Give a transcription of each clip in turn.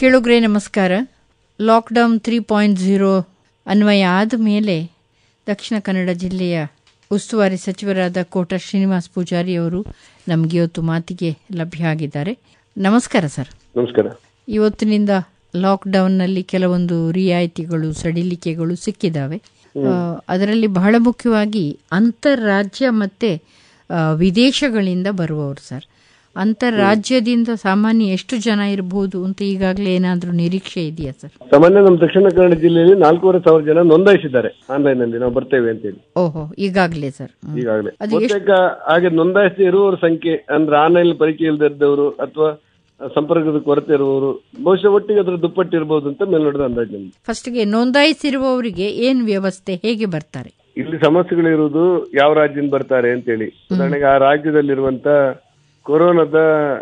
ಕೇಳುಗ್ರೆ ನಮಸ್ಕಾರ lockdown three point zero ಅನ್ವಯ ಆದ ಮೇಲೆ ದಕ್ಷಿಣ ಕನ್ನಡ ಜಿಲ್ಲೆಯ ಉಸ್ತುವಾರಿ ಸಚಿವರಾದ ಕೋಟ ಶ್ರೀನಿವಾಸ್ ಪೂಜಾರಿ ಅವರು ನಮಗೆ ಇವತ್ತು ಮಾತಿಗೆ ಲಭ್ಯ ಆಗಿದ್ದಾರೆ ನಮಸ್ಕಾರ ಸರ್ ನಮಸ್ಕಾರ ಇವತ್ತಿನಿಂದ ಲಾಕ್ಡೌನ್ನಲ್ಲಿ ಕೆಲವೊಂದು ರಿಯಾಯಿತಿಗಳು ಸಡಿಲಿಕೆಗಳು ಸಿಕ್ಕಿದ್ದಾವೆ ಆ, ಅದರಲ್ಲಿ ಬಹಳ ಮುಖ್ಯವಾಗಿ ಅಂತಾರಾಜ್ಯ ಮತ್ತೆ ಆ, ವಿದೇಶಗಳಿಂದ ಬರುವವರು ಸರ್ ಅಂತಾರಾಜ್ಯದಿಂದ ಸಾಮಾನ್ಯ ಎಷ್ಟು ಜನ ಇರಬಹುದು ಅಂತ ಈಗಾಗಲೇ ಏನಾದರೂ ನಿರೀಕ್ಷೆ ಇದೆಯಾ ಸರ್ ಸಾಮಾನ್ಯ ನಮ್ಮ ದಕ್ಷಿಣ ಕನ್ನಡ ಜಿಲ್ಲೆಯಲ್ಲಿ ನಾಲ್ಕೂವರೆ ಸಾವಿರ ಜನ ನೋಂದಾಯಿಸಿದ್ದಾರೆ ಆನ್ಲೈನ್ ನಲ್ಲಿ ನಾವು ಬರ್ತೇವೆ ಅಂತ ಹೇಳಿ ಓಹೋ ಈಗಾಗಲೇ ಸರ್ ಹ್ಮ್. ಈಗಾಗಲೇ ಅದು ಎಷ್ಟು- ಬಹುತೇಕ ಹಾಗೆ ನೋಂದಾಯಿಸಿ ಇರುವವರ ಸಂಖ್ಯೆ ಅಂದ್ರೆ ಆನ್ಲೈನ್ ಪರಿಚಯ ಇಲ್ಲದಿದ್ದವರು ಅಥವಾ ಸಂಪರ್ಕದ ಕೊರತೆ ಇರುವವರು ಬಹುಶಃ ಒಟ್ಟಿಗೆ ಅದರ ದುಪ್ಪಟ್ಟು ಇರಬಹುದು ಅಂತ ಮೇಲ್ನೋಟದ ಅಂದಾಜು ನಮ್ದು ಫಸ್ಟ್ಗೆ ನೋಂದಾಯಿಸಿರುವವರಿಗೆ ಏನ್ ವ್ಯವಸ್ಥೆ ಹೇಗೆ ಬರ್ತಾರೆ ಇಲ್ಲಿ ಸಮಸ್ಯೆಗಳಿರುವುದು ಯಾವ ರಾಜ್ಯದಿಂದ ಬರ್ತಾರೆ ಅಂತೇಳಿ ಉದಾಹರಣೆಗೆ ಆ ರಾಜ್ಯದಲ್ಲಿರುವಂತ ಕೊರೋನಾದ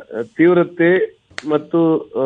ತೀವ್ರತೆ ಮತ್ತು ಆ,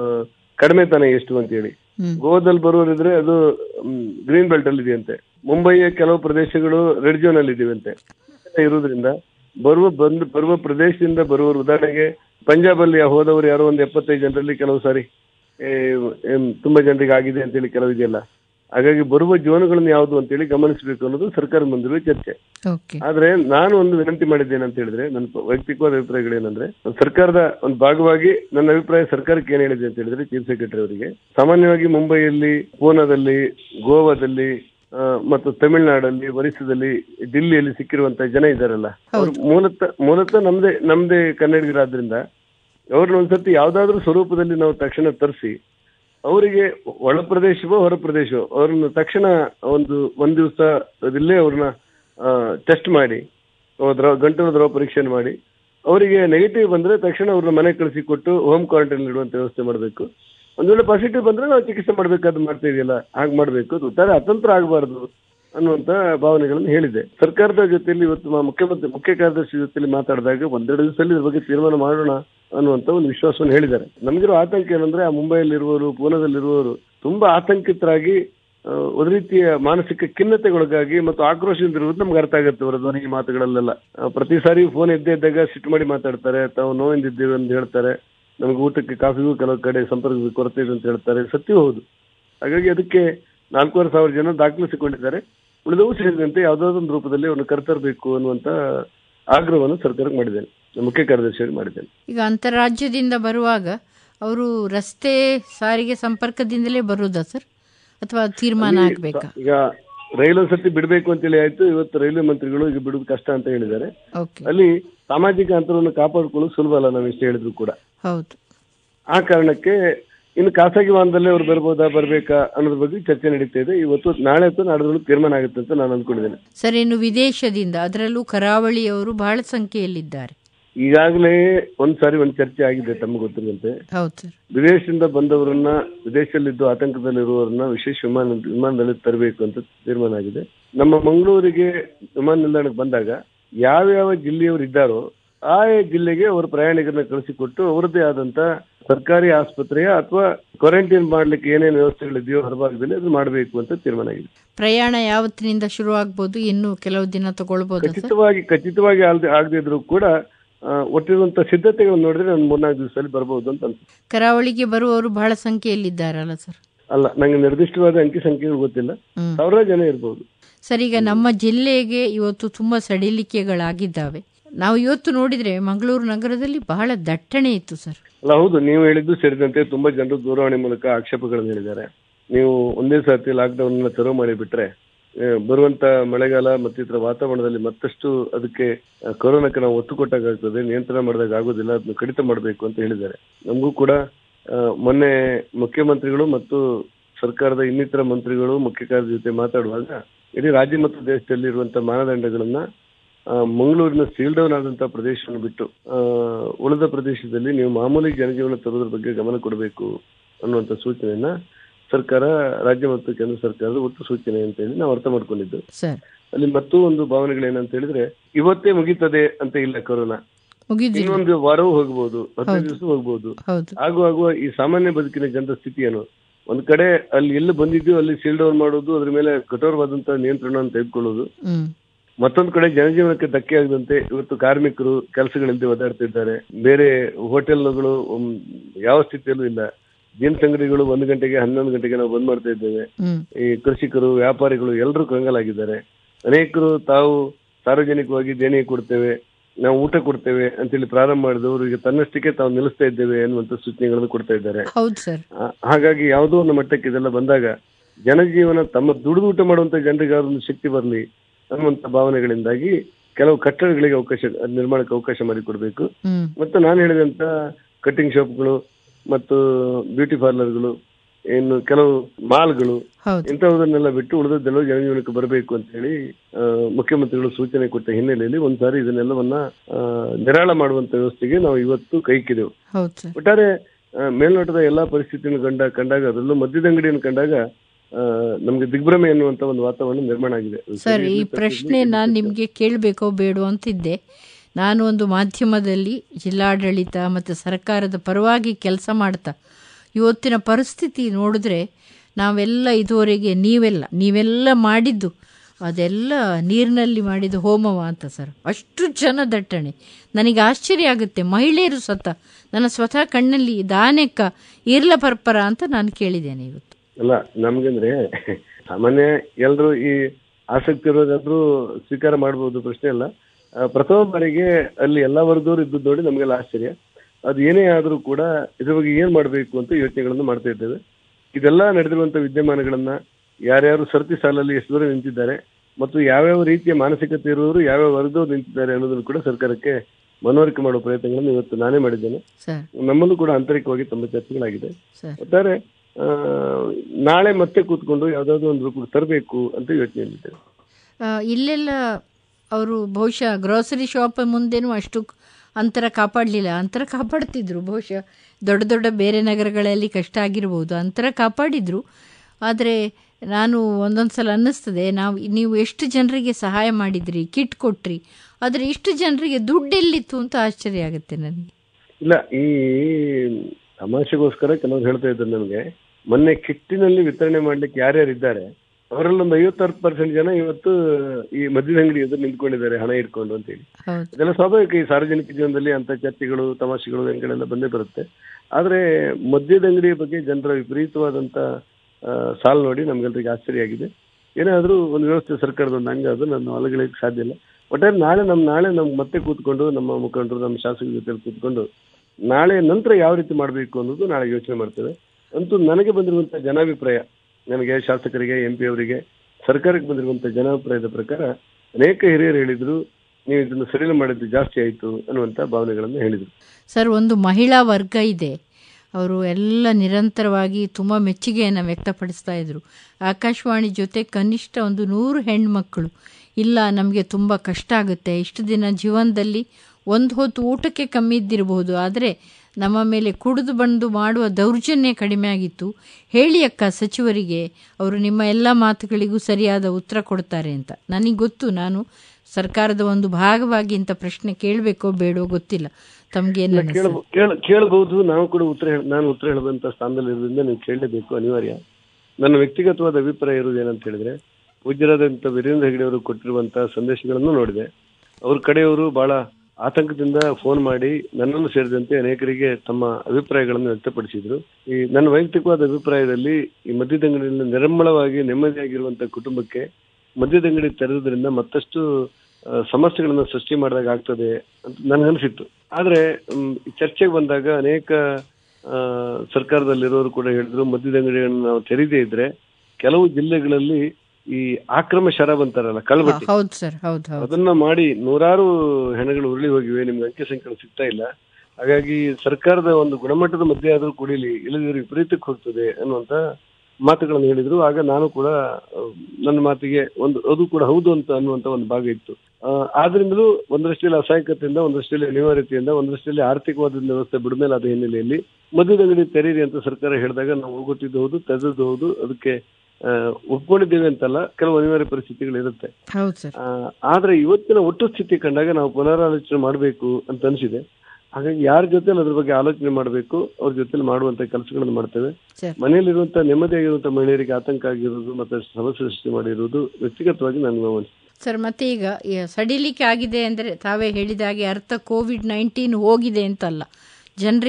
ಕಡಿಮೆತನ ಎಷ್ಟು ಅಂತೇಳಿ ಹ್ಮ್. ಗೋವಾದಲ್ಲಿ ಬರುವವರಿದ್ರೆ ಅದು ಗ್ರೀನ್ ಬೆಲ್ಟ್ ಅಲ್ಲಿ ಇದೆಯಂತೆ ಮುಂಬೈಯ ಕೆಲವು ಪ್ರದೇಶಗಳು ರೆಡ್ ಝೋನ್ ಅಲ್ಲಿ ಇದೆಯಂತೆ ಇರುವುದರಿಂದ ಬರುವ ಬಂದು ಬರುವ ಪ್ರದೇಶದಿಂದ ಬರುವವರು ಉದಾಹರಣೆಗೆ ಪಂಜಾಬ್ ಅಲ್ಲಿ ಹೋದವರು ಯಾರೋ ಒಂದು ಎಪ್ಪತ್ತೈದು ಜನರಲ್ಲಿ ಕೆಲವು ಸಾರಿ ಏ, ಏಮ್, ತುಂಬಾ ಜನರಿಗೆ ಆಗಿದೆ ಅಂತೇಳಿ ಕೆಲವು ಇದೆಯಲ್ಲ ಹಾಗಾಗಿ ಬರುವ ಜೋನುಗಳನ್ನು ಯಾವುದು ಅಂತೇಳಿ ಗಮನಿಸಬೇಕು ಅನ್ನೋದು ಸರ್ಕಾರ ಮುಂದಿರುವ ಚರ್ಚೆ ಓಕೆ ಆದ್ರೆ ನಾನು ಒಂದು ವಿನಂತಿ ಮಾಡಿದ್ದೇನೆ ಅಂತ ಹೇಳಿದ್ರೆ ನನ್ನ ಪ- ವೈಯಕ್ತಿಕವಾದ ಅಭಿಪ್ರಾಯಗಳೇನಂದ್ರೆ ಸರ್ಕಾರದ ಒಂದು ಭಾಗವಾಗಿ ನನ್ನ ಅಭಿಪ್ರಾಯ ಸರ್ಕಾರಕ್ಕೆ ಏನ್ ಹೇಳಿದೆ ಅಂತ ಹೇಳಿದ್ರೆ ಚೀಫ್ ಸೆಕ್ರೆಟರಿ ಅವರಿಗೆ ಸಾಮಾನ್ಯವಾಗಿ ಮುಂಬೈಯಲ್ಲಿ ಪೂನಾದಲ್ಲಿ ಗೋವಾದಲ್ಲಿ ಆ, ಮತ್ತು ತಮಿಳುನಾಡಲ್ಲಿ ಒರಿಸ್ಸಾದಲ್ಲಿ ದಿಲ್ಲಿಯಲ್ಲಿ ಸಿಕ್ಕಿರುವಂತ ಜನ ಇದ್ದಾರಲ್ಲ ಅವ್ರು ಮೂಲತಃ ಮೂಲತಃ ನಮ್ದೇ ನಮ್ದೇ ಕನ್ನಡಿಗರಾದ್ರಿಂದ ಅವ್ರನ್ನ ಒಂದ್ಸತಿ ಯಾವ್ದಾದ್ರು ಸ್ವರೂಪದಲ್ಲಿ ನಾವು ತಕ್ಷಣ ತರಿಸಿ ಅವರಿಗೆ ಒಳ ಪ್ರದೇಶವೋ ಹೊರ ಪ್ರದೇಶವೋ ಅವ್ರನ್ನ ತಕ್ಷಣ ಒಂದು ಒಂದ್ ದಿವಸ ಇಲ್ಲೇ ಅವ್ರನ್ನ ಟೆಸ್ಟ್ ಮಾಡಿ ಅವ್ರ ದ್ರವ ಗಂಟಲು ದ್ರವ ಪರೀಕ್ಷೆ ಮಾಡಿ ಅವರಿಗೆ ನೆಗೆಟಿವ್ ಬಂದ್ರೆ ತಕ್ಷಣ ಅವ್ರನ್ನ ಮನೆ ಕಳಿಸಿ ಕೊಟ್ಟು ಹೋಮ್ ಕ್ವಾರಂಟೈನ್ ಇಡುವಂತ ವ್ಯವಸ್ಥೆ ಮಾಡಬೇಕು ಒಂದ್ ವೇಳೆ ಪಾಸಿಟಿವ್ ಬಂದ್ರೆ ನಾವು ಚಿಕಿತ್ಸೆ ಮಾಡ್ಬೇಕಾದ್ ಮಾಡ್ತಾ ಇದೆಯಲ್ಲ ಹಾಗೆ ಮಾಡ್ಬೇಕು ಒಟ್ಟಾರೆ ಅತಂತ್ರ ಆಗಬಾರ್ದು ಅನ್ನುವಂತ ಭಾವನೆಗಳನ್ನು ಹೇಳಿದೆ ಸರ್ಕಾರದ ಜೊತೆಯಲ್ಲಿ ಇವತ್ತು ಮಾ- ಮುಖ್ಯಮಂತ್ರಿ ಮುಖ್ಯ ಕಾರ್ಯದರ್ಶಿ ಜೊತೆಲಿ ಮಾತಾಡಿದಾಗ ಒಂದೆರಡು ದಿವಸದಲ್ಲಿ ಇದ್ರ ಬಗ್ಗೆ ತೀರ್ಮಾನ ಮಾಡೋಣ ಅನ್ನುವಂತ ಒಂದು ವಿಶ್ವಾಸವನ್ನು ಹೇಳಿದ್ದಾರೆ ನಮಗಿರೋ ಆತಂಕ ಏನಂದ್ರೆ ಆ ಮುಂಬೈಯಲ್ಲಿರುವವರು ಪೂನಾದಲ್ಲಿರುವವರು ತುಂಬಾ ಆತಂಕಿತರಾಗಿ ಆ, ಒಂದು ರೀತಿಯ ಮಾನಸಿಕ ಖಿನ್ನತೆಗೊಳಗಾಗಿ ಮತ್ತು ಆಕ್ರೋಶದಿಂದ ಇರುವುದು ನಮ್ಗೆ ಅರ್ಥ ಆಗುತ್ತೆ ಅವರ ಧ್ವನಿ ಮಾತುಗಳಲ್ಲೆಲ್ಲ ಆ, ಪ್ರತಿ ಸಾರಿ ಫೋನ್ ಎದ್ದೇ ಇದ್ದಾಗ ಸಿಟ್ಟು ಮಾಡಿ ಮಾತಾಡ್ತಾರೆ ತಾವು ನೋವಿಂದಿದ್ದೇವೆ ಅಂತ ಹೇಳ್ತಾರೆ ನಮ್ಗೆ ಊಟಕ್ಕೆ ಕಾಫಿಗೂ ಕೆಲವು ಕಡೆ ಸಂಪರ್ಕದ ಕೊರತೆ ಇದೆ ಅಂತ ಹೇಳ್ತಾರೆ ಸತ್ಯವೂ ಹೌದು ಹಾಗಾಗಿ ಅದಕ್ಕೆ ನಾಲ್ಕೂವರೆ ಸಾವಿರ ಜನ ದಾಖಲಿಸಿಕೊಂಡಿದ್ದಾರೆ ಉಳಿದವು ಸೇರಿದಂತೆ ಯಾವುದಾದ್ರು ಒಂದು ರೂಪದಲ್ಲಿ ಅವನು ಕರೆತರಬೇಕು ಅನ್ನುವಂತ ಆಗ್ರಹವನ್ನು ಸರ್ಕಾರಕ್ಕೆ ಮಾಡಿದ್ದೇನೆ ಮುಖ್ಯ ಕಾರ್ಯದರ್ಶಿಯಾಗಿ ಮಾಡಿದ್ದೇನೆ ಈಗ ಅಂತಾರಾಜ್ಯದಿಂದ ಬರುವಾಗ ಅವರು ರಸ್ತೆ ಸಾರಿಗೆ ಸಂಪರ್ಕದಿಂದಲೇ ಬರುವುದಾ ಸರ್ ಅಥವಾ ತೀರ್ಮಾನ ಆಗ್ಬೇಕಾ ಈಗ ರೈಲು ಸತಿ ಬಿಡಬೇಕು ಅಂತೇಳಿ ಆಯ್ತು ಇವತ್ತು ರೈಲ್ವೆ ಮಂತ್ರಿಗಳು ಈಗ ಬಿಡುದು ಕಷ್ಟ ಅಂತ ಹೇಳಿದ್ದಾರೆ ಓಕೆ ಅಲ್ಲಿ ಸಾಮಾಜಿಕ ಅಂತರವನ್ನು ಕಾಪಾಡಿಕೊಳ್ಳೋದು ಸುಲಭ ಅಲ್ಲ ನಾವು ಎಷ್ಟು ಹೇಳಿದ್ರು ಕೂಡ ಹೌದು ಆ ಕಾರಣಕ್ಕೆ ಇನ್ನು ಖಾಸಗಿ ವಾಹನದಲ್ಲೇ ಅವ್ರು ಬರ್ಬೋದಾ ಬರ್ಬೇಕಾ ಅನ್ನೋದ್ರ ಬಗ್ಗೆ ಚರ್ಚೆ ನಡೀತಾ ಇದೆ ಇವತ್ತು ನಾಳೆ ಅಥವಾ ನಾಡಿದ್ರು ತೀರ್ಮಾನ ಆಗುತ್ತೆ ಅಂತ ನಾನು ಅಂದ್ಕೊಂಡಿದ್ದೇನೆ ಸರ್ ಇನ್ನು ವಿದೇಶದಿಂದ ಅದರಲ್ಲೂ ಕರಾವಳಿಯವರು ಬಹಳ ಸಂಖ್ಯೆಯಲ್ಲಿದ್ದಾರೆ ಈಗಾಗಲೇ ಒಂದ್ ಸಾರಿ ಒಂದ್ ಚರ್ಚೆ ಆಗಿದೆ ತಮಗೆ ಗೊತ್ತಿರುವಂತೆ ಹೌದು ಸರ್ ವಿದೇಶದಿಂದ ಬಂದವರನ್ನ ವಿದೇಶದಲ್ಲಿದ್ದು ಆತಂಕದಲ್ಲಿರುವವರನ್ನ ವಿಶೇಷ ವಿಮಾನ ವಿಮಾನದಲ್ಲಿ ತರಬೇಕು ಅಂತ ತೀರ್ಮಾನ ಆಗಿದೆ ನಮ್ಮ ಮಂಗಳೂರಿಗೆ ವಿಮಾನ ನಿಲ್ದಾಣಕ್ಕೆ ಬಂದಾಗ ಯಾವ್ಯಾವ ಜಿಲ್ಲೆಯವರು ಇದ್ದಾರೋ ಆಯಾ ಜಿಲ್ಲೆಗೆ ಅವರ ಪ್ರಯಾಣಿಕರನ್ನ ಕಳಿಸಿಕೊಟ್ಟು ಅವರದ್ದೇ ಆದಂತ ಸರ್ಕಾರಿ ಆಸ್ಪತ್ರೆಯ ಅಥವಾ ಕ್ವಾರಂಟೈನ್ ಮಾಡ್ಲಿಕ್ಕೆ ಏನೇನು ವ್ಯವಸ್ಥೆಗಳಿದೆಯೋ ಹೊರಭಾಗದಲ್ಲಿ ಅದು ಮಾಡಬೇಕು ಅಂತ ತೀರ್ಮಾನ ಆಗಿದೆ ಪ್ರಯಾಣ ಯಾವತ್ತಿನಿಂದ ಶುರು ಆಗ್ಬೋದು ಇನ್ನು ಕೆಲವು ದಿನ ತಗೊಳ್ಬೋದಾ ಸರ್ ಖಚಿತವಾಗಿ ಖಚಿತವಾಗಿ ಆಗದೆ ಆಗದೆ ಇದ್ರು ಕೂಡ ಆ, ಒಟ್ಟಿರುವಂತ ಸಿದ್ಧತೆಗಳನ್ನು ನೋಡಿದ್ರೆ ನಾನು ಮೂರ್ನಾಲ್ಕು ದಿವಸದಲ್ಲಿ ಬರಬಹುದು ಅಂತ ಅನ್ಸುತ್ತೆ ಕರಾವಳಿಗೆ ಬರುವವರು ಬಹಳ ಸಂಖ್ಯೆಯಲ್ಲಿದ್ದಾರಲ್ಲ ಸರ್ ಅಲ್ಲ ನಂಗೆ ನಿರ್ದಿಷ್ಟವಾದ ಅಂಕಿ ಸಂಖ್ಯೆಗಳು ಗೊತ್ತಿಲ್ಲ ಹ್ಮ್. ಸಾವಿರಾರು ಜನ ಇರ್ಬೋದು ಸರ್ ಈಗ ನಮ್ಮ ಜಿಲ್ಲೆಗೆ ಇವತ್ತು ತುಂಬಾ ಸಡಿಲಿಕೆಗಳಾಗಿದ್ದಾವೆ ನಾವು ಇವತ್ತು ನೋಡಿದ್ರೆ ಮಂಗಳೂರು ನಗರದಲ್ಲಿ ಬಹಳ ದಟ್ಟಣೆ ಇತ್ತು ಸರ್ ಅಲ್ಲ ಹೌದು ನೀವು ಹೇಳಿದ್ದು ಸೇರಿದಂತೆ ತುಂಬಾ ಜನರು ದೂರವಾಣಿ ಮೂಲಕ ಆಕ್ಷೇಪಗಳನ್ನು ಹೇಳಿದ್ದಾರೆ ನೀವು ಒಂದೇ ಸರ್ತಿ ಲಾಕ್ಡೌನ್ ಅನ್ನ ತೆರವು ಮಾಡಿಬಿಟ್ರೆ ಆ, ಬರುವಂತ ಮಳೆಗಾಲ ಮತ್ತಿತರ ವಾತಾವರಣದಲ್ಲಿ ಮತ್ತಷ್ಟು ಅದಕ್ಕೆ ಆ, ಕೊರೋನಾಕ್ಕೆ ನಾವು ಒತ್ತು ಕೊಟ್ಟಾಗ್ತದೆ ನಿಯಂತ್ರಣ ಮಾಡಿದಾಗ ಆಗೋದಿಲ್ಲ ಅದನ್ನು ಕಡಿತ ಮಾಡಬೇಕು ಅಂತ ಹೇಳಿದ್ದಾರೆ ನಮಗೂ ಕೂಡ ಆ, ಮೊನ್ನೆ ಮುಖ್ಯಮಂತ್ರಿಗಳು ಮತ್ತು ಸರ್ಕಾರದ ಇನ್ನಿತರ ಮಂತ್ರಿಗಳು ಮುಖ್ಯ ಕಾರ್ಯದ ಜೊತೆ ಮಾತಾಡುವಾಗ ಇಡೀ ರಾಜ್ಯ ಮತ್ತು ದೇಶದಲ್ಲಿ ಇರುವಂತಹ ಮಾನದಂಡಗಳನ್ನ ಆ, ಮಂಗಳೂರಿನ ಸೀಲ್ ಡೌನ್ ಆದಂತಹ ಪ್ರದೇಶವನ್ನು ಬಿಟ್ಟು ಆ, ಉಳಿದ ಪ್ರದೇಶದಲ್ಲಿ ನೀವು ಮಾಮೂಲಿ ಜನಜೀವನ ತರೋದ್ರ ಬಗ್ಗೆ ಗಮನ ಕೊಡಬೇಕು ಅನ್ನುವಂಥ ಸೂಚನೆಯನ್ನ ಸರ್ಕಾರ ರಾಜ್ಯ ಮತ್ತು ಕೇಂದ್ರ ಸರ್ಕಾರದ ಒಟ್ಟು ಸೂಚನೆ ಅಂತ ಹೇಳಿ ನಾವು ಅರ್ಥ ಮಾಡ್ಕೊಂಡಿದ್ದು ಸರ್ ಅಲ್ಲಿ ಮತ್ತೂ ಒಂದು ಭಾವನೆಗಳೇನಂತ ಹೇಳಿದ್ರೆ ಇವತ್ತೇ ಮುಗೀತದೆ ಅಂತ ಇಲ್ಲ ಕೊರೋನಾ ಮುಗಿದಿಲ್ಲ ಇನ್ನೊಂದು ವಾರವೂ ಹೋಗ್ಬೋದು ಹದಿನೈದು ದಿವಸ ಹೋಗ್ಬೋದು ಹೌದು ಆಗುವ ಆಗುವ ಈ ಸಾಮಾನ್ಯ ಬದುಕಿನ ಜನರ ಸ್ಥಿತಿ ಏನು ಒಂದ್ ಕಡೆ ಅಲ್ಲಿ ಎಲ್ಲಿ ಬಂದಿದ್ಯೋ ಅಲ್ಲಿ ಸೀಲ್ ಡೌನ್ ಮಾಡೋದು ಅದ್ರ ಮೇಲೆ ಕಠೋರವಾದಂತಹ ನಿಯಂತ್ರಣವನ್ನು ತೆಗೆದುಕೊಳ್ಳೋದು ಹ್ಮ್ ಮತ್ತೊಂದು ಕಡೆ ಜನಜೀವನಕ್ಕೆ ಧಕ್ಕೆ ಆಗದಂತೆ ಇವತ್ತು ಕಾರ್ಮಿಕರು ಕೆಲಸಗಳಿಲ್ಲದೆ ಒದ್ದಾಡ್ತಿದ್ದಾರೆ ಬೇರೆ ಹೋಟೆಲ್ಗಳು ಯಾವ ಸ್ಥಿತಿಯಲ್ಲೂ ಇಲ್ಲ ದಿನಸಿ ಅಂಗಡಿಗಳು ಒಂದು ಗಂಟೆಗೆ ಹನ್ನೊಂದು ಗಂಟೆಗೆ ನಾವು ಬಂದ್ ಮಾಡ್ತಾ ಇದ್ದೇವೆ ಹ್ಮ್ ಈ ಕೃಷಿಕರು ವ್ಯಾಪಾರಿಗಳು ಎಲ್ಲರೂ ಕಂಗಾಲಾಗಿದ್ದಾರೆ ಅನೇಕರು ತಾವು ಸಾರ್ವಜನಿಕವಾಗಿ ದೇಣಿಗೆ ಕೊಡ್ತೇವೆ ನಾವು ಊಟ ಕೊಡ್ತೇವೆ ಅಂತೇಳಿ ಪ್ರಾರಂಭ ಮಾಡಿದವರು ಈಗ ತನ್ನಷ್ಟಕ್ಕೆ ತಾವು ನಿಲ್ಲಿಸ್ತಾ ಇದ್ದೇವೆ ಅನ್ನುವಂಥ ಸೂಚನೆಗಳನ್ನು ಕೊಡ್ತಾ ಇದ್ದಾರೆ ಹೌದು ಸರ್ ಆ- ಹಾಗಾಗಿ ಯಾವುದೋ ಒಂದು ಮಟ್ಟಕ್ಕೆ ಇದೆಲ್ಲ ಬಂದಾಗ ಜನಜೀವನ ತಮ್ಮ ದುಡಿದು ಊಟ ಮಾಡುವಂತ ಜನರಿಗೆ ಒಂದು ಶಕ್ತಿ ಬರಲಿ ಅನ್ನುವಂಥ ಭಾವನೆಗಳಿಂದಾಗಿ ಕೆಲವು ಕಟ್ಟಡಗಳಿಗೆ ಅವಕಾಶ ನಿರ್ಮಾಣಕ್ಕೆ ಅವಕಾಶ ಮಾಡಿಕೊಡ್ಬೇಕು ಹ್ಮ್ ಮತ್ತು ನಾನು ಹೇಳಿದಂತ ಕಟಿಂಗ್ ಶಾಪ್ಗಳು ಮತ್ತು ಬ್ಯೂಟಿ ಪಾರ್ಲರ್ಗಳು ಇನ್ನು ಕೆಲವು ಮಾಲ್ಗಳು ಹೌದು ಇಂಥವುದನ್ನೆಲ್ಲ ಬಿಟ್ಟು ಉಳಿದದ್ದೆಲ್ಲ ಜನಜೀವನಕ್ಕೆ ಬರಬೇಕು ಅಂತ ಹೇಳಿ ಆ, ಮುಖ್ಯಮಂತ್ರಿಗಳು ಸೂಚನೆ ಕೊಟ್ಟ ಹಿನ್ನೆಲೆಯಲ್ಲಿ ಒಂದ್ಸಾರಿ ಇದನ್ನೆಲ್ಲವನ್ನ ಆ, ನಿರಾಳ ಮಾಡುವಂತ ವ್ಯವಸ್ಥೆಗೆ ನಾವು ಇವತ್ತು ಕೈಕಿದೆವು ಹೌದು ಸರ್ ಒಟ್ಟಾರೆ ಆ, ಮೇಲ್ನೋಟದ ಎಲ್ಲಾ ಪರಿಸ್ಥಿತಿಯನ್ನು ಕಂಡ ಕಂಡಾಗ ಅದರಲ್ಲೂ ಮದ್ಯದಂಗಡಿಯನ್ನು ಕಂಡಾಗ ಆ, ನಮ್ಗೆ ದಿಗ್ಭ್ರಮೆ ಎನ್ನುವಂತ ಒಂದು ವಾತಾವರಣ ನಿರ್ಮಾಣ ಆಗಿದೆ ಸರ್ ಈ ಪ್ರಶ್ನೆ ನಾನು ನಿಮಗೆ ಕೇಳಬೇಕೋ ಬೇಡೋ ಅಂತಿದ್ದೆ ನಾನು ಒಂದು ಮಾಧ್ಯಮದಲ್ಲಿ ಜಿಲ್ಲಾಡಳಿತ ಮತ್ತು ಸರ್ಕಾರದ ಪರವಾಗಿ ಕೆಲಸ ಮಾಡ್ತಾ ಇವತ್ತಿನ ಪರಿಸ್ಥಿತಿ ನೋಡಿದ್ರೆ ನಾವೆಲ್ಲ ಇದುವರೆಗೆ ನೀವೆಲ್ಲ ನೀವೆಲ್ಲ ಮಾಡಿದ್ದು ಅದೆಲ್ಲ ನೀರಿನಲ್ಲಿ ಮಾಡಿದ ಹೋಮವ ಅಂತ ಸರ್ ಅಷ್ಟು ಜನ ದಟ್ಟಣೆ ನನಗೆ ಆಶ್ಚರ್ಯ ಆಗುತ್ತೆ ಮಹಿಳೆಯರು ಸತ ನನ್ನ ಸ್ವತಃ ಕಣ್ಣಲ್ಲಿ ದಾನೆಕ್ಕ ಇರ್ಲ ಪರ್ಪರ ಅಂತ ನಾನು ಕೇಳಿದ್ದೇನೆ ಇವತ್ತು ಅಲ್ಲ ನಮ್ಗಂದ್ರೆ ಸಾಮಾನ್ಯ ಎಲ್ರು ಈ ಆಸಕ್ತಿ ಇರೋದಾದ್ರೂ ಸ್ವೀಕಾರ ಮಾಡಬಹುದು ಪ್ರಶ್ನೆ ಅಲ್ಲ ಆ, ಪ್ರಥಮ ಬಾರಿಗೆ ಅಲ್ಲಿ ಎಲ್ಲಾ ವರ್ಗದವರು ಇದ್ದದ್ದು ನೋಡಿ ನಮಗೆಲ್ಲ ಆಶ್ಚರ್ಯ ಅದು ಏನೇ ಆದ್ರೂ ಕೂಡ ಇದ್ರ ಬಗ್ಗೆ ಏನ್ ಮಾಡಬೇಕು ಅಂತ ಯೋಚನೆಗಳನ್ನು ಮಾಡ್ತಾ ಇದ್ದೇವೆ ಇದೆಲ್ಲ ನಡೆದಿರುವಂತ ವಿದ್ಯಮಾನಗಳನ್ನ ಯಾರ್ಯಾರು ಸರತಿ ಸಾಲಲ್ಲಿ ಎಷ್ಟು ದೂರ ನಿಂತಿದ್ದಾರೆ ಮತ್ತು ಯಾವ್ಯಾವ ರೀತಿಯ ಮಾನಸಿಕತೆ ಇರುವವರು ಯಾವ್ಯಾವ ವರ್ಗದವರು ನಿಂತಿದ್ದಾರೆ ಅನ್ನೋದನ್ನು ಕೂಡ ಸರ್ಕಾರಕ್ಕೆ ಮನವರಿಕೆ ಮಾಡುವ ಪ್ರಯತ್ನಗಳನ್ನು ಇವತ್ತು ನಾನೇ ಮಾಡಿದ್ದೇನೆ ಸರ್ ನಮ್ಮಲ್ಲೂ ಕೂಡ ಆಂತರಿಕವಾಗಿ ತಮ್ಮ ಚರ್ಚೆಗಳಾಗಿದೆ ಸರ್ ಒಟ್ಟಾರೆ ಆ, ನಾಳೆ ಮತ್ತೆ ಕೂತ್ಕೊಂಡು ಯಾವ್ದಾದ್ರು ಒಂದು ರೂಪ ತರಬೇಕು ಅಂತ ಯೋಚನೆಯಲ್ಲಿದ್ದೇವೆ ಆ, ಇಲ್ಲೆಲ್ಲ ಅವರು ಬಹುಶಃ ಗ್ರೋಸರಿ ಶಾಪ್ ಮುಂದೆನೂ ಅಷ್ಟು ಅಂತರ ಕಾಪಾಡಲಿಲ್ಲ ಅಂತರ ಕಾಪಾಡ್ತಿದ್ರು ಬಹುಶಃ ದೊಡ್ಡ ದೊಡ್ಡ ಬೇರೆ ನಗರಗಳಲ್ಲಿ ಕಷ್ಟ ಆಗಿರ್ಬೋದು ಅಂತರ ಕಾಪಾಡಿದ್ರು ಆದರೆ ನಾನು ಒಂದೊಂದು ಸಲ ಅನ್ನಿಸ್ತದೆ ನಾವು ನೀವು ಎಷ್ಟು ಜನರಿಗೆ ಸಹಾಯ ಮಾಡಿದ್ರಿ ಕಿಟ್ ಕೊಟ್ರಿ ಆದರೆ ಇಷ್ಟು ಜನರಿಗೆ ದುಡ್ಡೆಲ್ಲಿತ್ತು ಅಂತ ಆಶ್ಚರ್ಯ ಆಗುತ್ತೆ ನನಗೆ ಇಲ್ಲ ಈ ತಮಾಷೆಗೋಸ್ಕರ ಕೆಲವರು ಹೇಳ್ತಾ ಇದ್ದಾರೆ ನಮಗೆ ಮೊನ್ನೆ ಕಿಟ್ಟಿನಲ್ಲಿ ವಿತರಣೆ ಮಾಡ್ಲಿಕ್ಕೆ ಯಾರ್ಯಾರು ಇದ್ದಾರೆ ಅವರಲ್ಲಿ ಒಂದು ಐವತ್ತಾರು ಪರ್ಸೆಂಟ್ ಜನ ಇವತ್ತು ಈ ಮದ್ಯದ ಅಂಗಡಿ ಎದುರು ನಿಂತ್ಕೊಂಡಿದ್ದಾರೆ ಹಣ ಇಟ್ಕೊಂಡು ಅಂತ ಹೇಳಿ ಹೌದು ಇದೆಲ್ಲ ಸ್ವಾಭಾವಿಕ ಈ ಸಾರ್ವಜನಿಕ ಜೀವನದಲ್ಲಿ ಅಂತ ಚರ್ಚೆಗಳು ತಮಾಷೆಗಳು ವ್ಯಂಗ್ಯಗಳೆಲ್ಲ ಬಂದೇ ಬರುತ್ತೆ ಆದ್ರೆ ಮದ್ಯದ ಅಂಗಡಿಯ ಬಗ್ಗೆ ಜನರ ವಿಪರೀತವಾದಂತ ಆ, ಸಾಲು ನೋಡಿ ನಮ್ಗೆಲ್ರಿಗೆ ಆಶ್ಚರ್ಯ ಆಗಿದೆ ಏನಾದ್ರೂ ಒಂದು ವ್ಯವಸ್ಥೆ ಸರ್ಕಾರದ ಒಂದು ಅಂಗ ಅದು ನಾನು ಅಲಗಳಿಗೆ ಸಾಧ್ಯ ಇಲ್ಲ ಒಟ್ಟಾರೆ ನಾಳೆ ನಮ್ ನಾಳೆ ನಮ್ಗೆ ಮತ್ತೆ ಕೂತ್ಕೊಂಡು ನಮ್ಮ ಮುಖಂಡರು ನಮ್ಮ ಶಾಸಕರ ಜೊತೆ ಕೂತ್ಕೊಂಡು ನಾಳೆ ನಂತರ ಯಾವ ರೀತಿ ಮಾಡಬೇಕು ಅನ್ನೋದು ನಾಳೆ ಯೋಚನೆ ಮಾಡ್ತೇವೆ ಅಂತೂ ನನಗೆ ಬಂದಿರುವಂತ ಜನಾಭಿಪ್ರಾಯ ನನಗೆ ಶಾಸಕರಿಗೆ ಎಂ ಪಿ ಅವರಿಗೆ ಸರ್ಕಾರಕ್ಕೆ ಬಂದಿರುವಂತ ಜನಾಭಿಪ್ರಾಯದ ಪ್ರಕಾರ ಅನೇಕ ಹಿರಿಯರು ಹೇಳಿದ್ರು ನೀವು ಇದನ್ನು ಸಡಿಲ ಮಾಡಿದ್ದು ಜಾಸ್ತಿ ಆಯಿತು ಅನ್ನುವಂತ ಭಾವನೆಗಳನ್ನು ಹೇಳಿದ್ರು ಸರ್ ಒಂದು ಮಹಿಳಾ ವರ್ಗ ಇದೆ ಅವರು ಎಲ್ಲ ನಿರಂತರವಾಗಿ ತುಂಬ ಮೆಚ್ಚುಗೆಯನ್ನು ವ್ಯಕ್ತಪಡಿಸ್ತಾ ಇದ್ರು ಆಕಾಶವಾಣಿ ಜೊತೆ ಕನಿಷ್ಠ ಒಂದು ನೂರು ಹೆಣ್ಮಕ್ಕಳು ಇಲ್ಲ ನಮಗೆ ತುಂಬ ಕಷ್ಟ ಆಗುತ್ತೆ ಇಷ್ಟು ದಿನ ಜೀವನದಲ್ಲಿ ಒಂದು ಹೊತ್ತು ಊಟಕ್ಕೆ ಕಮ್ಮಿ ಇದ್ದಿರಬಹುದು ಆದರೆ ನಮ್ಮ ಮೇಲೆ ಕುಡಿದು ಬಂದು ಮಾಡುವ ದೌರ್ಜನ್ಯ ಕಡಿಮೆ ಆಗಿತ್ತು ಹೇಳಿ ಅಕ್ಕ ಸಚಿವರಿಗೆ ಅವರು ನಿಮ್ಮ ಎಲ್ಲ ಮಾತುಗಳಿಗೂ ಸರಿಯಾದ ಉತ್ತರ ಕೊಡ್ತಾರೆ ಅಂತ ನನಗೆ ಗೊತ್ತು ನಾನು ಸರ್ಕಾರದ ಒಂದು ಭಾಗವಾಗಿ ಇಂಥ ಪ್ರಶ್ನೆ ಕೇಳಬೇಕೋ ಬೇಡೋ ಗೊತ್ತಿಲ್ಲ ತಮಗೇನು ಕೇಳಬ- ಕೇಳ ಕೇಳಬಹುದು ನಾವು ಕೂಡ ಉತ್ತರ ಹೇಳ ನಾನು ಉತ್ತರ ಹೇಳುವಂತ ಸ್ಥಾನದಲ್ಲಿ ಇರೋದ್ರಿಂದ ನೀವು ಕೇಳಲೇಬೇಕು ಅನಿವಾರ್ಯ ನನ್ನ ವ್ಯಕ್ತಿಗತವಾದ ಅಭಿಪ್ರಾಯ ಇರುವುದು ಏನಂತ ಹೇಳಿದ್ರೆ ಪೂಜ್ಯರಾದಂತ ವೀರೇಂದ್ರ ಹೆಗಡೆ ಅವರು ಕೊಟ್ಟಿರುವಂತ ಸಂದೇಶಗಳನ್ನು ನೋಡಿದೆ ಅವ್ರ ಕಡೆಯವರು ಬಹಳ ಆತಂಕದಿಂದ ಫೋನ್ ಮಾಡಿ ನನ್ನನ್ನು ಸೇರಿದಂತೆ ಅನೇಕರಿಗೆ ತಮ್ಮ ಅಭಿಪ್ರಾಯಗಳನ್ನು ವ್ಯಕ್ತಪಡಿಸಿದ್ರು ಈ ನನ್ನ ವೈಯಕ್ತಿಕವಾದ ಅಭಿಪ್ರಾಯದಲ್ಲಿ ಈ ಮದ್ಯದಂಗಡಿಯಲ್ಲಿ ನಿರ್ಮಳವಾಗಿ ನೆಮ್ಮದಿಯಾಗಿರುವಂತ ಕುಟುಂಬಕ್ಕೆ ಮದ್ಯದಂಗಡಿ ತೆರೆದ್ರಿಂದ ಮತ್ತಷ್ಟು ಆ, ಸಮಸ್ಯೆಗಳನ್ನ ಸೃಷ್ಟಿ ಮಾಡಿದಾಗ ಆಗ್ತದೆ ಅಂತ ನನಗನ್ಸಿತ್ತು ಆದ್ರೆ ಮ್, ಈ ಚರ್ಚೆಗೆ ಬಂದಾಗ ಅನೇಕ ಆ, ಸರ್ಕಾರದಲ್ಲಿರೋರು ಕೂಡ ಹೇಳಿದ್ರು ಮದ್ಯದಂಗಡಿಗಳನ್ನು ನಾವು ತೆರೀದೇ ಇದ್ರೆ ಕೆಲವು ಜಿಲ್ಲೆಗಳಲ್ಲಿ ಈ ಆಕ್ರಮ ಶರಾಬ್ ಅಂತಾರಲ್ಲ ಕಳ್ಬಟ್ಟಿ ಹೌದು ಸರ್ ಹೌದು ಹೌದು ಅದನ್ನ ಮಾಡಿ ನೂರಾರು ಹೆಣಗಳು ಉರುಳಿ ಹೋಗಿವೆ ನಿಮ್ಗೆ ಅಂಕಿ ಸಂಖ್ಯೆಗಳು ಸಿಗ್ತಾ ಇಲ್ಲ ಹಾಗಾಗಿ ಸರ್ಕಾರದ ಒಂದು ಗುಣಮಟ್ಟದ ಮಧ್ಯೆ ಆದ್ರೂ ಕುಡಿಲಿ ಇಲ್ಲದಿದ್ರೆ ವಿಪರೀತಕ್ಕೆ ಹೋಗ್ತದೆ ಅನ್ನುವಂತ ಮಾತುಗಳನ್ನು ಹೇಳಿದ್ರು ಆಗ ನಾನು ಕೂಡ ಆ, ನನ್ನ ಮಾತಿಗೆ ಒಂದು ಅದು ಕೂಡ ಹೌದು ಅಂತ ಅನ್ನುವಂತ ಒಂದು ಭಾಗ ಇತ್ತು ಆ, ಆದ್ರಿಂದಲೂ ಒಂದರಷ್ಟಲ್ಲಿ ಅಸಹಾಯಕತೆಯಿಂದ ಒಂದರಷ್ಟಲ್ಲಿ ಅನಿವಾರ್ಯತೆಯಿಂದ ಒಂದರಷ್ಟಲ್ಲಿ ಆರ್ಥಿಕವಾದ ವ್ಯವಸ್ಥೆ ಬಿಡಮೇಲಾದ ಹಿನ್ನೆಲೆಯಲ್ಲಿ ಮದ್ಯದ ಅಂಗಡಿ ತೆರೀರಿ ಅಂತ ಸರ್ಕಾರ ಹೇಳಿದಾಗ ನಾವು ಹೋಗುತ್ತಿದ್ದು ಹೌದು ತೆರೆದದ್ದು ಹೌದು ಅದಕ್ಕೆ ಆ, ಒಪ್ಕೊಂಡಿದ್ದೇವೆ ಅಂತಲ್ಲ ಕೆಲವು ಅನಿವಾರ್ಯ ಪರಿಸ್ಥಿತಿಗಳು ಇರುತ್ತೆ ಹೌದು ಸರ್ ಆ, ಆದ್ರೆ ಇವತ್ತಿನ ಒಟ್ಟು ಸ್ಥಿತಿ ಕಂಡಾಗ ನಾವು ಪುನರಾಲೋಚನೆ ಮಾಡಬೇಕು ಅಂತ ಅನಿಸಿದೆ ಹಾಗಾಗಿ ಯಾರ ಜೊತೆ ಅದ್ರ ಬಗ್ಗೆ ಆಲೋಚನೆ ಮಾಡಬೇಕು ಅವ್ರ ಜೊತೆ ಮಾಡುವಂತ ಕೆಲಸಗಳನ್ನು ಮಾಡ್ತೇವೆ ಸರ್ ಮನೆಯಲ್ಲಿರುವಂತ ನೆಮ್ಮದಿಯಾಗಿರುವಂತ ಮಹಿಳೆಯರಿಗೆ ಆತಂಕ ಆಗಿರೋದು ಮತ್ತೆ ಸಮಸ್ಯೆ ಸೃಷ್ಟಿ ಮಾಡಿರೋದು ವ್ಯಕ್ತಿಗತವಾಗಿ ನಾನು ಗಮನಿಸಿದೆ ಸರ್ ಮತ್ತೆ ಈಗ ಈ ಸಡಿಲಿಕೆ ಆಗಿದೆ ಅಂದರೆ ತಾವೇ ಹೇಳಿದ ಹಾಗೆ ಅರ್ಥ ಕೋವಿಡ್ ನೈನ್ಟೀನ್ ಹೋಗಿದೆ ಅಂತಲ್ಲ ಜನರಿಗೆ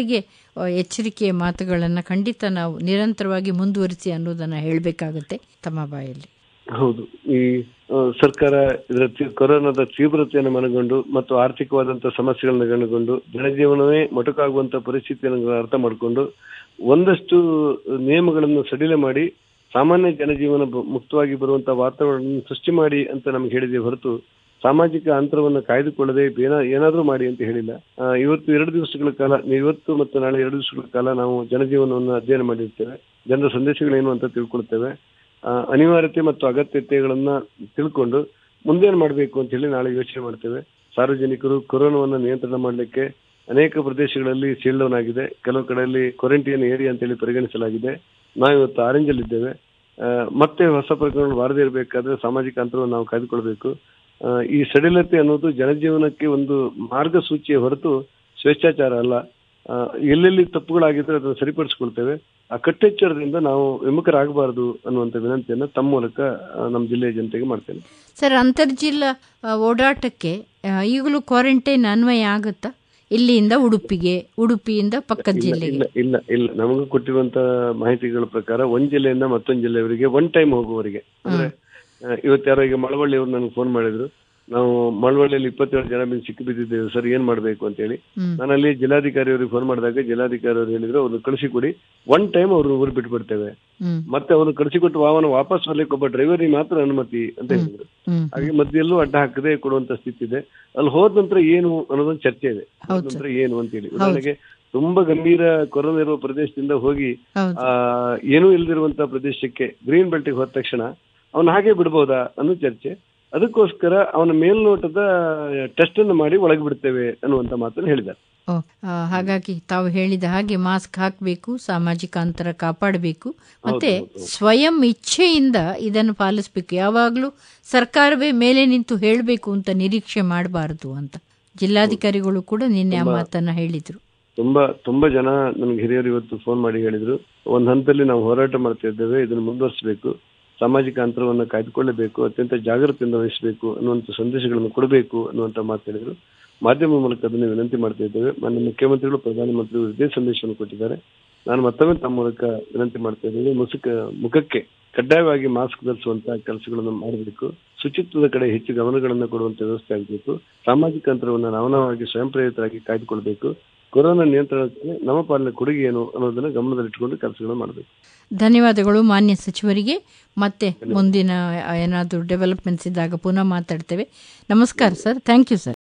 ಆ, ಎಚ್ಚರಿಕೆಯ ಮಾತುಗಳನ್ನು ಖಂಡಿತ ನಾವು ನಿರಂತರವಾಗಿ ಮುಂದುವರಿಸಿ ಅನ್ನೋದನ್ನು ಹೇಳಬೇಕಾಗತ್ತೆ ತಮ್ಮ ಬಾಯಲ್ಲಿ ಹೌದು ಈ ಆ, ಸರ್ಕಾರ ಇದರ ತೀ- ಕೊರೋನಾದ ತೀವ್ರತೆಯನ್ನು ಮನಗೊಂಡು ಮತ್ತು ಆರ್ಥಿಕವಾದಂತಹ ಸಮಸ್ಯೆಗಳನ್ನು ಗಮನಗೊಂಡು ಜನಜೀವನವೇ ಮೊಟಕಾಗುವಂತ ಪರಿಸ್ಥಿತಿಯನ್ನು ಅರ್ಥ ಮಾಡಿಕೊಂಡು ಒಂದಷ್ಟು ನಿಯಮಗಳನ್ನು ಸಡಿಲ ಮಾಡಿ ಸಾಮಾನ್ಯ ಜನಜೀವನ ಬ- ಮುಕ್ತವಾಗಿ ಬರುವಂತಹ ವಾತಾವರಣ ಸೃಷ್ಟಿ ಮಾಡಿ ಅಂತ ನಮ್ಗೆ ಹೇಳಿದೆ ಹೊರತು ಸಾಮಾಜಿಕ ಅಂತರವನ್ನು ಕಾಯ್ದುಕೊಳ್ಳದೆ ಏನ- ಏನಾದ್ರೂ ಮಾಡಿ ಅಂತ ಹೇಳಿಲ್ಲ ಆ, ಇವತ್ತು ಎರಡು ದಿವಸಗಳ ಕಾಲ ಇವತ್ತು ಮತ್ತು ನಾಳೆ ಎರಡು ದಿವಸಗಳ ಕಾಲ ನಾವು ಜನಜೀವನವನ್ನು ಅಧ್ಯಯನ ಮಾಡಿರ್ತೇವೆ ಜನರ ಸಂದೇಶಗಳೇನು ಅಂತ ತಿಳ್ಕೊಳ್ತೇವೆ ಆ, ಅನಿವಾರ್ಯತೆ ಮತ್ತು ಅಗತ್ಯತೆಗಳನ್ನ ತಿಳ್ಕೊಂಡು ಮುಂದೇನು ಮಾಡಬೇಕು ಅಂತ ಹೇಳಿ ನಾಳೆ ಯೋಚನೆ ಮಾಡ್ತೇವೆ ಸಾರ್ವಜನಿಕರು ಕೊರೋನಾವನ್ನ ನಿಯಂತ್ರಣ ಮಾಡಲಿಕ್ಕೆ ಅನೇಕ ಪ್ರದೇಶಗಳಲ್ಲಿ ಸೀಲ್ ಡೌನ್ ಆಗಿದೆ ಕೆಲವು ಕಡೆಯಲ್ಲಿ ಕ್ವಾರಂಟೈನ್ ಏರಿಯಾ ಅಂತ ಹೇಳಿ ಪರಿಗಣಿಸಲಾಗಿದೆ ನಾವು ಇವತ್ತು ಆರೆಂಜ್ ಅಲ್ಲಿ ಇದ್ದೇವೆ ಆ, ಮತ್ತೆ ಹೊಸ ಪ್ರಕರಣಗಳು ಬಾರದೇ ಇರಬೇಕಾದ್ರೆ ಸಾಮಾಜಿಕ ಅಂತರವನ್ನು ನಾವು ಕಾಯ್ದುಕೊಳ್ಬೇಕು ಆ, ಈ ಸಡಿಲತೆ ಅನ್ನೋದು ಜನಜೀವನಕ್ಕೆ ಒಂದು ಮಾರ್ಗಸೂಚಿಯ ಹೊರತು ಸ್ವೇಚ್ಛಾಚಾರ ಅಲ್ಲ ಆ, ಎಲ್ಲೆಲ್ಲಿ ತಪ್ಪುಗಳಾಗಿದ್ರೆ ಅದನ್ನು ಸರಿಪಡಿಸಿಕೊಳ್ತೇವೆ ಆ ಕಟ್ಟೆಚ್ಚರದಿಂದ ನಾವು ವಿಮುಖರಾಗಬಾರದು ಅನ್ನುವಂಥ ವಿನಂತಿಯನ್ನ ತಮ್ಮ ಮೂಲಕ ಆ, ನಮ್ಮ ಜಿಲ್ಲೆಯ ಜನತೆಗೆ ಮಾಡ್ತೇನೆ ಸರ್ ಅಂತರ್ಜಿಲ್ಲಾ ಆ, ಓಡಾಟಕ್ಕೆ ಆ, ಈಗಲೂ ಕ್ವಾರಂಟೈನ್ ಅನ್ವಯ ಆಗುತ್ತಾ ಇಲ್ಲಿಂದ ಉಡುಪಿಗೆ ಉಡುಪಿಯಿಂದ ಪಕ್ಕದ ಇಲ್ಲ ಜಿಲ್ಲೆಗೆ ಇಲ್ಲ ಇಲ್ಲ ಇಲ್ಲ ನಮಗೆ ಕೊಟ್ಟಿರುವಂತ ಮಾಹಿತಿಗಳ ಪ್ರಕಾರ ಒಂದ್ ಜಿಲ್ಲೆಯಿಂದ ಮತ್ತೊಂದು ಜಿಲ್ಲೆಯವರಿಗೆ ಒನ್ ಟೈಮ್ ಹೋಗುವವರಿಗೆ ಅಂದ್ರೆ ಆ, ಇವತ್ತು ಯಾರೋ ಈಗ ಮಳವಳ್ಳಿ ಅವರು ನನಗೆ ಫೋನ್ ಮಾಡಿದ್ರು ನಾವು ಮಳವಳ್ಳಿಯಲ್ಲಿ ಇಪ್ಪತ್ತೇಳು ಜನ ಬಂದು ಸಿಕ್ಕಿ ಬಿದ್ದಿದ್ದೇವೆ ಸರ್ ಏನ್ ಮಾಡ್ಬೇಕು ಅಂತ ಹೇಳಿ ಹ್ಮ್. ನಾನು ಅಲ್ಲಿ ಜಿಲ್ಲಾಧಿಕಾರಿ ಅವರಿಗೆ ಫೋನ್ ಮಾಡಿದಾಗ ಜಿಲ್ಲಾಧಿಕಾರಿ ಅವರು ಹೇಳಿದ್ರು ಅವ್ರನ್ನ ಕಳಿಸಿಕೊಡಿ ಒನ್ ಟೈಮ್ ಅವ್ರನ್ನ ಊರು ಬಿಟ್ಬಿಡ್ತೇವೆ ಹ್ಮ್ ಮತ್ತೆ ಅವ್ರನ್ನ ಕಳಿಸಿಕೊಟ್ಟು ವಾಹನ ವಾಪಸ್ ಬರ್ಲಿಕ್ಕೆ ಒಬ್ಬ ಡ್ರೈವರಿಗೆ ಮಾತ್ರ ಅನುಮತಿ ಅಂತ ಹೇಳಿದ್ರು ಹ್ಮ್ ಹಾಗೆ ಮಧ್ಯೆಲ್ಲೂ ಅಡ್ಡ ಹಾಕದೆ ಕೊಡುವಂತ ಸ್ಥಿತಿ ಇದೆ ಅಲ್ಲಿ ಹೋದ ನಂತರ ಏನು ಅನ್ನೋದೊಂದು ಚರ್ಚೆ ಇದೆ ಹೋದ ನಂತರ ಏನು ಅಂತ ಹೇಳಿ ಉದಾಹರಣೆಗೆ ತುಂಬಾ ಗಂಭೀರ ಕೊರೋನಾ ಇರುವ ಪ್ರದೇಶದಿಂದ ಹೋಗಿ ಹೌದು ಆ ಏನೂ ಇಲ್ದಿರುವಂತ ಪ್ರದೇಶಕ್ಕೆ ಗ್ರೀನ್ ಬೆಲ್ಟಿಗೆ ಹೋದ ತಕ್ಷಣ ಅವನ ಹಾಗೆ ಬಿಡ್ಬೋದಾ ಅನ್ನೋ ಚರ್ಚೆ ಅದಕ್ಕೋಸ್ಕರ ಅವನ ಮೇಲ್ನೋಟದ ಟೆಸ್ಟ್ ಅನ್ನು ಮಾಡಿ ಒಳಗೆ ಬಿಡ್ತೇವೆ ಅನ್ನುವಂತ ಮಾತನ್ನು ಹೇಳಿದ್ದಾರೆ ಓ, ಆ, ಹಾಗಾಗಿ ತಾವು ಹೇಳಿದ ಹಾಗೆ ಮಾಸ್ಕ್ ಹಾಕಬೇಕು ಸಾಮಾಜಿಕ ಅಂತರ ಕಾಪಾಡಬೇಕು ಮತ್ತೆ ಸ್ವಯಂ ಇಚ್ಛೆಯಿಂದ ಇದನ್ನು ಪಾಲಿಸಬೇಕು ಯಾವಾಗಲೂ ಸರ್ಕಾರವೇ ಮೇಲೆ ನಿಂತು ಹೇಳಬೇಕು ಅಂತ ನಿರೀಕ್ಷೆ ಮಾಡಬಾರದು ಅಂತ ಜಿಲ್ಲಾಧಿಕಾರಿಗಳು ಕೂಡ ನಿನ್ನೆ ಆ ಮಾತನ್ನ ಹೇಳಿದ್ರು ತುಂಬಾ ತುಂಬಾ ಜನ ನನ್ಗೆ ಹಿರಿಯರು ಇವತ್ತು ಫೋನ್ ಮಾಡಿ ಹೇಳಿದ್ರು ಒಂದ್ ಹಂತದಲ್ಲಿ ನಾವು ಹೋರಾಟ ಮಾಡ್ತಾ ಇದ್ದೇವೆ ಇದನ್ನು ಮುಂದುವರಿಸಬೇಕು ಸಾಮಾಜಿಕ ಅಂತರವನ್ನು ಕಾಯ್ದುಕೊಳ್ಳಬೇಕು ಅತ್ಯಂತ ಜಾಗೃತಿಯಿಂದ ವಹಿಸಬೇಕು ಅನ್ನುವಂಥ ಸಂದೇಶಗಳನ್ನು ಕೊಡಬೇಕು ಅನ್ನುವಂತ ಮಾತು ಹೇಳಿದ್ರು ಮಾಧ್ಯಮ ಮೂಲಕ ಅದನ್ನು ವಿನಂತಿ ಮಾಡ್ತಾ ಇದ್ದೇವೆ ಮಾನ್ಯ ಮುಖ್ಯಮಂತ್ರಿಗಳು ಪ್ರಧಾನಮಂತ್ರಿಗಳು ಇದೇ ಸಂದೇಶವನ್ನು ಕೊಟ್ಟಿದ್ದಾರೆ ನಾನು ಮತ್ತೊಮ್ಮೆ ತಮ್ಮ ಮೂಲಕ ವಿನಂತಿ ಮಾಡ್ತಾ ಇದ್ದೇನೆ ಮುಸುಕ ಮುಖಕ್ಕೆ ಕಡ್ಡಾಯವಾಗಿ ಮಾಸ್ಕ್ ಧರಿಸುವಂತ ಕೆಲಸಗಳನ್ನು ಮಾಡಬೇಕು ಶುಚಿತ್ವದ ಕಡೆ ಹೆಚ್ಚು ಗಮನಗಳನ್ನು ಕೊಡುವಂತ ವ್ಯವಸ್ಥೆ ಆಗಬೇಕು ಸಾಮಾಜಿಕ ಅಂತರವನ್ನು ನಾವನಾವಾಗಿ ಸ್ವಯಂ ಪ್ರೇರಿತರಾಗಿ ಕಾಯ್ದುಕೊಳ್ಬೇಕು ಕೊರೋನಾ ನಿಯಂತ್ರಣಕ್ಕೆ ನಮ್ಮ ಪಾಲಿನ ಕೊಡುಗೆ ಏನು ಅನ್ನೋದನ್ನ ಗಮನದಲ್ಲಿಟ್ಟುಕೊಂಡು ಕೆಲಸಗಳನ್ನು ಮಾಡಬೇಕು ಧನ್ಯವಾದಗಳು ಮಾನ್ಯ ಸಚಿವರಿಗೆ ಮತ್ತೆ ಮುಂದಿನ ಏನಾದರೂ ಡೆವಲಪ್ಮೆಂಟ್ಸ್ ಇದ್ದಾಗ ಪುನಃ ಮಾತಾಡ್ತೇವೆ ನಮಸ್ಕಾರ ಸರ್ ಥ್ಯಾಂಕ್ ಯು ಸರ್